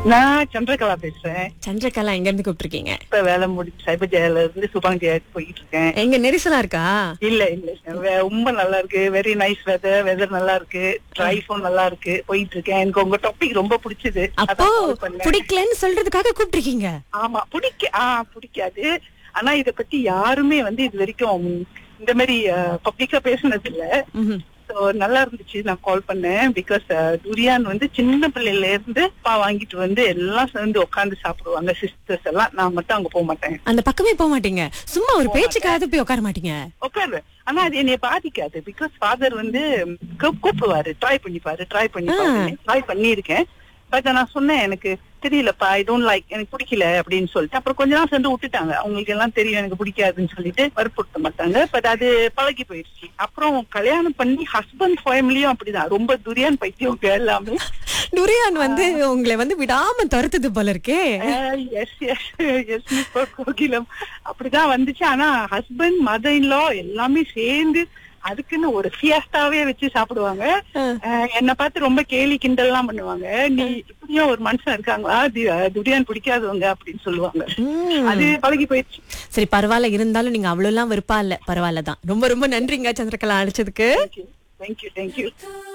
நான் சந்திரகலா பேசுறேன் சந்திரகலா எங்க இருந்து கூப்பிட்டுருக்கீங்க இப்ப வேலை முடிச்சு சைபர் ஜெயில இருந்து சுபாங் ஜெயாக்கு போயிட்டு இருக்கேன் எங்க நெரிசலா இருக்கா இல்ல இல்ல வே- ரொம்ப நல்லா இருக்கு வெரி நைஸ் வெதர் வெதர் நல்லா இருக்கு டிரைஃபும் நல்லா இருக்கு போயிட்டு இருக்கேன் எனக்கு உங்க டாபிக் ரொம்ப பிடிச்சது அப்போ அதான் call பண்ணேன். பிடிக்கலன்னு சொல்றதுக்காக கூப்பிட்டுருக்கீங்க ஆமா பிடிக்க ஆ பிடிக்காது ஆனா இத பத்தி யாருமே வந்து இது வரைக்கும் இந்த மாதிரி பப்ளிக்கா பேசுனது இல்ல ம்ஹும். So, நல்லா இருந்துச்சு நான் கால் பண்ணேன் பிகாஸ் துரியான் வந்து சின்ன பிள்ளையில இருந்து பா வாங்கிட்டு வந்து எல்லாம் சேர்ந்து உட்கார்ந்து சாப்பிடுவாங்க சிஸ்டர்ஸ் எல்லாம் நான் மட்டும் அங்க போக மாட்டேன் அந்த பக்கமே போக மாட்டீங்க சும்மா ஒரு பேச்சுக்காவது போய் உட்கார மாட்டீங்க உட்காருவேன் ஆனா அது என்னைய பாதிக்காது பிகாஸ் ஃபாதர் வந்து கூ- கூப்பிடுவாரு ட்ரை பண்ணி பாரு ட்ரை பண்ணி பாரு ட்ரை பண்ணியிருக்கேன் பட் நான் சொன்னேன் எனக்கு தெரியலப்பா ஐ டோன்ட் லைக் எனக்கு பிடிக்கல அப்படின்னு சொல்லிட்டு அப்புறம் கொஞ்ச நாள் சேர்ந்து விட்டுட்டாங்க அவங்களுக்கு எல்லாம் தெரியும் எனக்கு பிடிக்காதுன்னு சொல்லிட்டு வற்புறுத்த மாட்டாங்க பட் அது பழகி போயிடுச்சு அப்புறம் கல்யாணம் பண்ணி ஹஸ்பண்ட் ஃபேமிலியும் அப்படிதான் ரொம்ப துரியான் பைத்தியவங்க எல்லாமே டுரியான் வந்து உங்களை வந்து விடாம துரத்துது போல இருக்கே எஸ் எஸ் எஸ் கோகிலம் அப்படிதான் வந்துச்சு ஆனா ஹஸ்பண்ட் மதர் இன்லா எல்லாமே சேர்ந்து அதுக்குன்னு ஒரு ஃபியாஸ்டாவே வச்சு சாப்பிடுவாங்க அஹ் என்னை பார்த்து ரொம்ப கேலி கிண்டல் எல்லாம் பண்ணுவாங்க நீ இப்படியும் ஒரு மனுஷன் இருக்காங்களா தி- துரியான் பிடிக்காதவங்க அப்படின்னு சொல்லுவாங்க ம். அது பழகி போயிடுச்சு சரி பரவாயில்ல இருந்தாலும் நீங்க அவ்வளவு எல்லாம் வெறுப்பா இல்ல பரவாயில்ல தான் ரொம்ப ரொம்ப நன்றிங்க சந்திரகலா அழைச்சதுக்கு தேங்க்யூ தேங்க்யூ